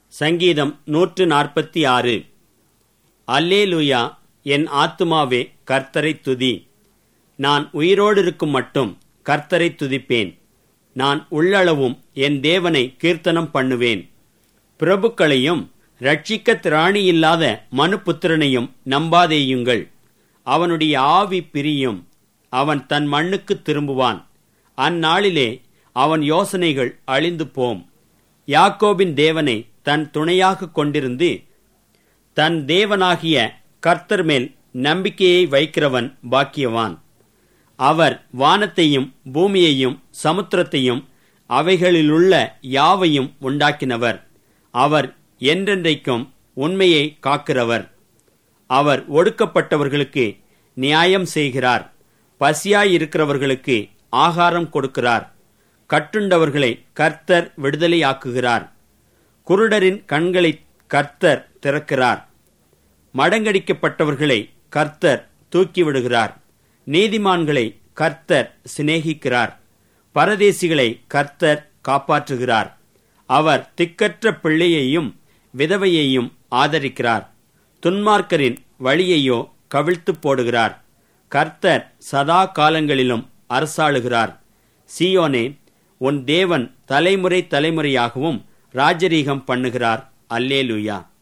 சங்கீதம் நூற்று நாற்பத்தி ஆறு அல்லேலுயா என் ஆத்துமாவே கர்த்தரை துதி நான் உயிரோடு இருக்கும் மட்டும் கர்த்தரை துதிப்பேன் நான் உள்ளளவும் என் தேவனை கீர்த்தனம் பண்ணுவேன் பிரபுக்களையும் ரட்சிக்க திராணி இல்லாத மனுபுத்திரனையும் நம்பாதேயுங்கள் அவனுடைய ஆவி பிரியும் அவன் தன் மண்ணுக்கு திரும்புவான் அந்நாளிலே அவன் யோசனைகள் அழிந்து போம் யாக்கோபின் தேவனை தன் துணையாக கொண்டிருந்து தன் தேவனாகிய கர்த்தர் மேல் நம்பிக்கையை வைக்கிறவன் பாக்கியவான் அவர் வானத்தையும் பூமியையும் சமுத்திரத்தையும் அவைகளிலுள்ள யாவையும் உண்டாக்கினவர் அவர் என்றென்றைக்கும் உண்மையை காக்கிறவர் அவர் ஒடுக்கப்பட்டவர்களுக்கு நியாயம் செய்கிறார் பசியாயிருக்கிறவர்களுக்கு ஆகாரம் கொடுக்கிறார் கட்டுண்டவர்களை கர்த்தர் விடுதலையாக்குகிறார் குருடரின் கண்களை கர்த்தர் திறக்கிறார் மடங்கடிக்கப்பட்டவர்களை கர்த்தர் தூக்கிவிடுகிறார் நீதிமான்களை கர்த்தர் சிநேகிக்கிறார் பரதேசிகளை கர்த்தர் காப்பாற்றுகிறார் அவர் திக்கற்ற பிள்ளையையும் விதவையையும் ஆதரிக்கிறார் துன்மார்க்கரின் வழியையோ கவிழ்த்து போடுகிறார் கர்த்தர் சதா காலங்களிலும் அரசாளுகிறார் சியோனே உன் தேவன் தலைமுறை தலைமுறையாகவும் ராஜரீகம் பண்ணுகிறார் அல்லேலுயா